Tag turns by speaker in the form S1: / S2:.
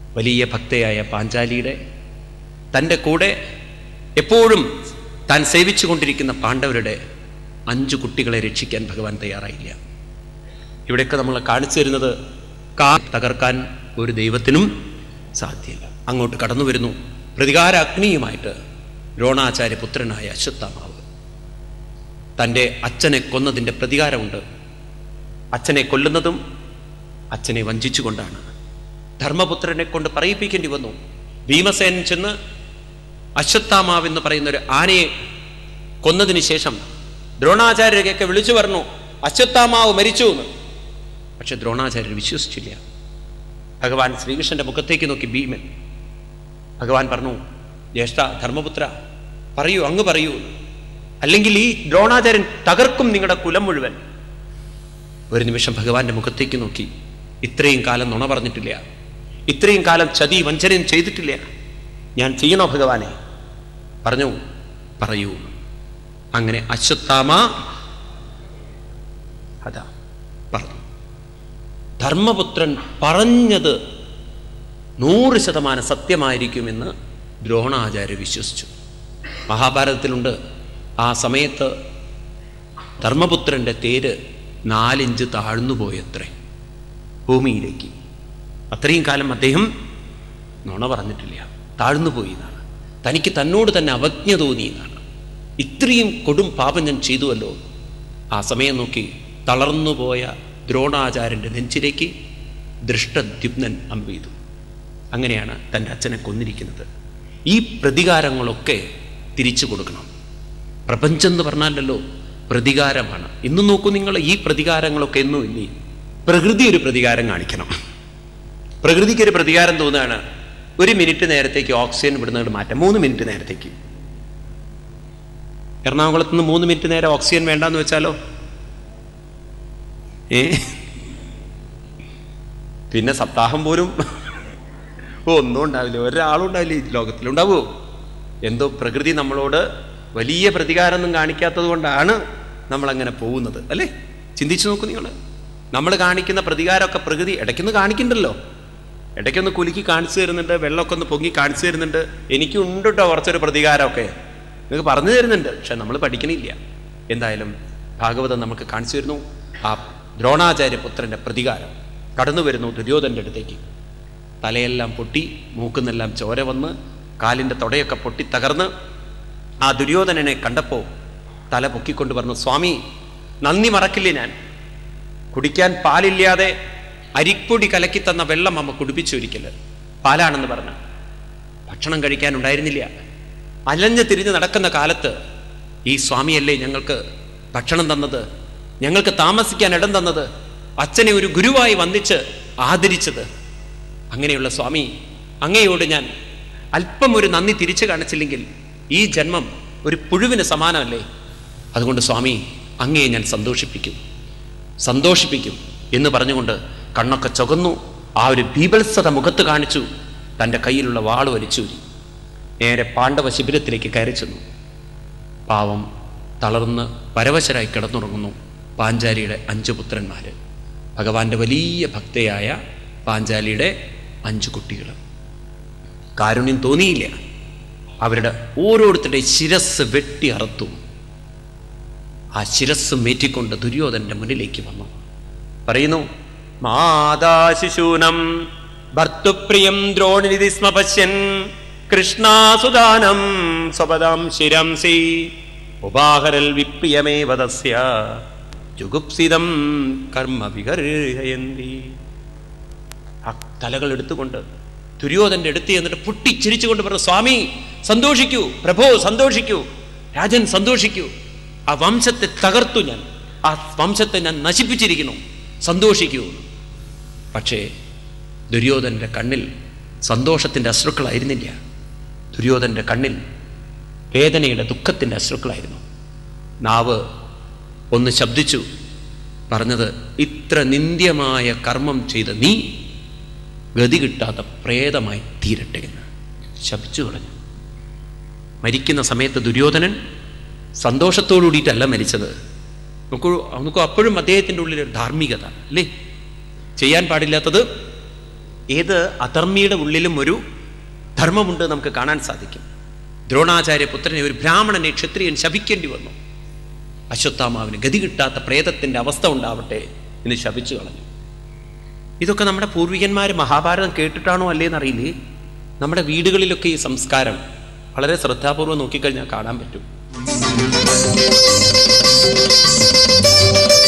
S1: വലിയ ഭക്തയായ പാഞ്ചാലിയുടെ തൻ്റെ കൂടെ എപ്പോഴും താൻ സേവിച്ചു കൊണ്ടിരിക്കുന്ന പാണ്ഡവരുടെ അഞ്ചു കുട്ടികളെ രക്ഷിക്കാൻ ഭഗവാൻ തയ്യാറായില്ല ഇവിടെയൊക്കെ നമ്മൾ കാണിച്ചു തരുന്നത് കാ തകർക്കാൻ ഒരു ദൈവത്തിനും സാധ്യമല്ല അങ്ങോട്ട് കടന്നു വരുന്നു പ്രതികാര അഗ്നിയുമായിട്ട് ദ്രോണാചാര്യ പുത്രനായ അശ്വത്ഥാമാവ് തൻ്റെ അച്ഛനെ കൊന്നതിൻ്റെ പ്രതികാരമുണ്ട് അച്ഛനെ കൊല്ലുന്നതും അച്ഛനെ വഞ്ചിച്ചുകൊണ്ടാണ് ധർമ്മപുത്രനെ കൊണ്ട് പറയിപ്പിക്കേണ്ടി വന്നു ഭീമസേൻ ചെന്ന് അശ്വത്ഥാമാവ് എന്ന് പറയുന്ന ഒരു ആനയെ കൊന്നതിന് ശേഷം ദ്രോണാചാര്യരെയൊക്കെ വിളിച്ചു പറഞ്ഞു അശ്വത്ഥാമാവ് മരിച്ചു എന്ന് പക്ഷെ ദ്രോണാചാര്യർ വിശ്വസിച്ചില്ല ഭഗവാൻ ശ്രീകൃഷ്ണന്റെ മുഖത്തേക്ക് നോക്കി ഭീമൻ ഭഗവാൻ പറഞ്ഞു ജ്യേഷ്ഠ ധർമ്മപുത്ര പറയൂ അങ്ങ് പറയൂ അല്ലെങ്കിൽ ഈ ദ്രോണാചാര്യൻ തകർക്കും നിങ്ങളുടെ കുലം മുഴുവൻ ഒരു നിമിഷം ഭഗവാന്റെ മുഖത്തേക്ക് നോക്കി ഇത്രയും കാലം നുണ പറഞ്ഞിട്ടില്ല ഇത്രയും കാലം ചതി വഞ്ചനയും ചെയ്തിട്ടില്ല ഞാൻ ചെയ്യണോ ഭഗവാനെ പറഞ്ഞു പറയൂ അങ്ങനെ അശ്വത്ഥാമ അതാ പറഞ്ഞു ധർമ്മപുത്രൻ പറഞ്ഞത് നൂറ് ശതമാനം സത്യമായിരിക്കുമെന്ന് ദ്രോണാചാര്യ വിശ്വസിച്ചു മഹാഭാരതത്തിലുണ്ട് ആ സമയത്ത് ധർമ്മപുത്രന്റെ തേര് നാലിഞ്ച് താഴ്ന്നു പോയത്രേ ഭൂമിയിലേക്ക് അത്രയും കാലം അദ്ദേഹം നുണ പറഞ്ഞിട്ടില്ല താഴ്ന്നു പോയി എന്നാണ് തനിക്ക് തന്നോട് തന്നെ അവജ്ഞ തോന്നി എന്നാണ് ഇത്രയും കൊടും പാപം ഞാൻ ചെയ്തുവല്ലോ ആ സമയം നോക്കി തളർന്നുപോയ ദ്രോണാചാര്യന്റെ നെഞ്ചിലേക്ക് ദൃഷ്ടദ്യുപ്നൻ അമ്പെയ്തു അങ്ങനെയാണ് തൻ്റെ അച്ഛനെ കൊന്നിരിക്കുന്നത് ഈ പ്രതികാരങ്ങളൊക്കെ തിരിച്ചു കൊടുക്കണം പ്രപഞ്ചം എന്ന് പറഞ്ഞാലല്ലോ പ്രതികാരമാണ് ഇന്ന് നോക്കൂ നിങ്ങൾ ഈ പ്രതികാരങ്ങളൊക്കെ എന്നും ഇല്ലേ പ്രകൃതി ഒരു പ്രതികാരം കാണിക്കണം പ്രകൃതിക്ക് ഒരു പ്രതികാരം തോന്നുകയാണ് ഒരു മിനിറ്റ് നേരത്തേക്ക് ഓക്സിജൻ വിടുന്നത് മാറ്റാം മൂന്ന് മിനിറ്റ് നേരത്തേക്ക് എറണാകുളത്ത് നിന്ന് മൂന്ന് മിനിറ്റ് നേരം ഓക്സിജൻ വേണ്ടെന്ന് വെച്ചാലോ ഏ പിന്നെ സപ്താഹം പോലും ഓ ഒന്നും ഉണ്ടാവില്ല ഒരാളും ഉണ്ടാവില്ല ഈ ലോകത്തിൽ ഉണ്ടാവുമോ എന്തോ പ്രകൃതി നമ്മളോട് വലിയ പ്രതികാരമൊന്നും കാണിക്കാത്തത് കൊണ്ടാണ് നമ്മളങ്ങനെ പോകുന്നത് അല്ലേ ചിന്തിച്ചു നോക്കൂ നിങ്ങൾ നമ്മൾ കാണിക്കുന്ന പ്രതികാരമൊക്കെ പ്രകൃതി ഇടയ്ക്കൊന്ന് കാണിക്കണ്ടല്ലോ ഇടയ്ക്കൊന്ന് കുലുക്കി കാണിച്ചു തരുന്നുണ്ട് വെള്ളമൊക്കെ ഒന്ന് പൊങ്ങി കാണിച്ചു തരുന്നുണ്ട് എനിക്കുണ്ട് കേട്ടോ കുറച്ചൊരു പ്രതികാരമൊക്കെ നിങ്ങൾക്ക് പറഞ്ഞു തരുന്നുണ്ട് പക്ഷെ നമ്മൾ പഠിക്കണില്ല എന്തായാലും ഭാഗവതം നമുക്ക് കാണിച്ചു തരുന്നു ആ ദ്രോണാചാര്യ പുത്രന്റെ പ്രതികാരം കടന്നു വരുന്നു ദുര്യോധന്റെ അടുത്തേക്ക് തലയെല്ലാം പൊട്ടി മൂക്കുന്നെല്ലാം ചോര വന്ന് കാലിൻ്റെ തുടയൊക്കെ പൊട്ടി തകർന്ന് ആ ദുര്യോധനനെ കണ്ടപ്പോൾ തല പൊക്കിക്കൊണ്ട് പറഞ്ഞു സ്വാമി നന്ദി മറക്കില്ലേ ഞാൻ കുടിക്കാൻ പാലില്ലാതെ അരിപ്പൊടി കലക്കി തന്ന വെള്ളം അമ്മ കുടിപ്പിച്ചൊരിക്കല് പാലാണെന്ന് പറഞ്ഞു ഭക്ഷണം കഴിക്കാൻ ഉണ്ടായിരുന്നില്ല അലഞ്ഞ് തിരിഞ്ഞ് നടക്കുന്ന കാലത്ത് ഈ സ്വാമിയല്ലേ ഞങ്ങൾക്ക് ഭക്ഷണം തന്നത് ഞങ്ങൾക്ക് താമസിക്കാൻ ഇടം തന്നത് അച്ഛനെ ഒരു ഗുരുവായി വന്നിച്ച് ആദരിച്ചത് അങ്ങനെയുള്ള സ്വാമി അങ്ങയോട് ഞാൻ അല്പം ഒരു നന്ദി തിരിച്ചു കാണിച്ചില്ലെങ്കിൽ ഈ ജന്മം ഒരു പുഴുവിന് സമാനമല്ലേ അതുകൊണ്ട് സ്വാമി അങ്ങയെ ഞാൻ സന്തോഷിപ്പിക്കും സന്തോഷിപ്പിക്കും എന്ന് പറഞ്ഞുകൊണ്ട് കണ്ണൊക്കെ ചുകന്നു ആ ഒരു ബീഭത്സത മുഖത്ത് കാണിച്ചു തൻ്റെ കയ്യിലുള്ള വാള് വലിച്ചൂരി നേരെ പാണ്ഡവ ശിബിരത്തിലേക്ക് കയറി ചെന്നു പാവം തളർന്ന് പരവശരായി കിടന്നുറങ്ങുന്നു പാഞ്ചാലിയുടെ അഞ്ചു പുത്രന്മാര് ഭഗവാന്റെ വലിയ ഭക്തയായ പാഞ്ചാലിയുടെ അഞ്ചു കുട്ടികൾ കാരുണ്യം തോന്നിയില്ല അവരുടെ ഓരോരുത്തരുടെ ശിരസ് വെട്ടി അറുത്തു ആ ശിരസ് മേറ്റിക്കൊണ്ട് ദുര്യോധന്റെ മുന്നിലേക്ക് വന്നു പറയുന്നു മാതാശിശൂനം ഭർത്തുപ്രിയം ദ്രോണിനിധി സ്മ പശ്യൻ കൃഷ്ണാസുദാനം സ്വപദാം ശിരംസി ഉപാഹരൽ വിപ്രിയമേവ തസ്യ ജുഗുപ്സിതം കർമ്മ വിഹർഹയന്തി ആ തലകൾ എടുത്തുകൊണ്ട് ദുര്യോധന്റെ അടുത്ത് എന്നിട്ട് പൊട്ടിച്ചിരിച്ചുകൊണ്ട് പറഞ്ഞു സ്വാമി സന്തോഷിക്കൂ പ്രഭോ സന്തോഷിക്കൂ രാജൻ സന്തോഷിക്കൂ ആ വംശത്തെ തകർത്തു ഞാൻ ആ വംശത്തെ ഞാൻ നശിപ്പിച്ചിരിക്കുന്നു സന്തോഷിക്കൂ പക്ഷേ ദുര്യോധന്റെ കണ്ണിൽ സന്തോഷത്തിന്റെ അശ്രുക്കളായിരുന്നില്ല ദുര്യോധന്റെ കണ്ണിൽ വേദനയുടെ ദുഃഖത്തിന്റെ അശ്രുക്കളായിരുന്നു നാവ് ഒന്ന് ശബ്ദിച്ചു പറഞ്ഞത് ഇത്ര നിന്ദ്യമായ കർമ്മം ചെയ്ത നീ ഗതി കിട്ടാത്ത പ്രേതമായി തീരട്ടെ എന്ന് ശപിച്ചു കളഞ്ഞു മരിക്കുന്ന സമയത്ത് ദുര്യോധനൻ സന്തോഷത്തോടു കൂടിയിട്ടല്ല മരിച്ചത് നോക്കൂ നോക്കൂ അപ്പോഴും അദ്ദേഹത്തിൻ്റെ ഉള്ളിൽ ഒരു ധാർമ്മികത അല്ലേ ചെയ്യാൻ പാടില്ലാത്തത് ഏത് അധർമ്മിയുടെ ഉള്ളിലും ഒരു ധർമ്മമുണ്ട് നമുക്ക് കാണാൻ സാധിക്കും ദ്രോണാചാര്യ പുത്രനെ ഒരു ബ്രാഹ്മണനെ ക്ഷത്രിയൻ ശപിക്കേണ്ടി വന്നു അശ്വത്ഥാമാവിന് ഗതി കിട്ടാത്ത പ്രേതത്തിൻ്റെ അവസ്ഥ ഉണ്ടാവട്ടെ എന്ന് ശപിച്ചു കളഞ്ഞു ഇതൊക്കെ നമ്മുടെ പൂർവികന്മാർ മഹാഭാരതം കേട്ടിട്ടാണോ അല്ലേന്ന് അറിയില്ലേ നമ്മുടെ വീടുകളിലൊക്കെ ഈ സംസ്കാരം വളരെ ശ്രദ്ധാപൂർവ്വം നോക്കിക്കഴിഞ്ഞാൽ കാണാൻ പറ്റും